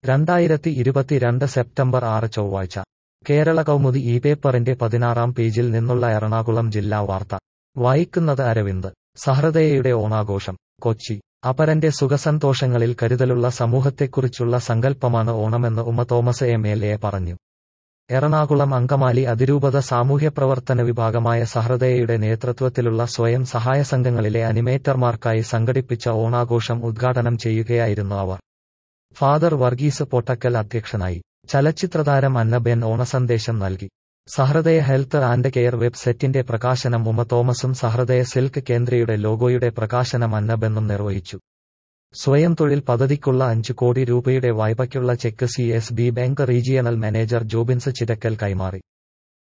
രണ്ടായിരത്തി ഇരുപത്തിരണ്ട് സെപ്റ്റംബർ ആറ് ചൊവ്വാഴ്ച കേരള കൗമുദി ഈ പേപ്പറിന്റെ പതിനാറാം പേജിൽ നിന്നുള്ള എറണാകുളം ജില്ലാ വാർത്ത വായിക്കുന്നത് അരവിന്ദ് സഹൃദയയുടെ ഓണാഘോഷം കൊച്ചി അപരന്റെ സുഖസന്തോഷങ്ങളിൽ കരുതലുള്ള സമൂഹത്തെക്കുറിച്ചുള്ള സങ്കല്പമാണ് ഓണമെന്ന് ഉമ്മ തോമസ് എം എൽ എ പറഞ്ഞു എറണാകുളം അങ്കമാലി അതിരൂപത സാമൂഹ്യപ്രവർത്തന വിഭാഗമായ സഹൃദയയുടെ നേതൃത്വത്തിലുള്ള സ്വയം സഹായ സംഘങ്ങളിലെ അനിമേറ്റർമാർക്കായി സംഘടിപ്പിച്ച ഓണാഘോഷം ഉദ്ഘാടനം ചെയ്യുകയായിരുന്നു അവർ ഫാദർ വർഗീസ് പൊട്ടക്കൽ അധ്യക്ഷനായി ചലച്ചിത്രതാരം അന്നബെൻ ഓണസന്ദേശം നൽകി സഹൃദയ ഹെൽത്ത് ആൻഡ് കെയർ വെബ്സൈറ്റിന്റെ പ്രകാശനം ഉമ തോമസും സഹൃദയ സിൽക്ക് കേന്ദ്രയുടെ ലോഗോയുടെ പ്രകാശനം അന്നബെന്നും നിർവഹിച്ചു സ്വയം തൊഴിൽ പദ്ധതിക്കുള്ള അഞ്ചു കോടി രൂപയുടെ വായ്പയ്ക്കുള്ള cheque C S B bank regional manager Jobins Chirakkal കൈമാറി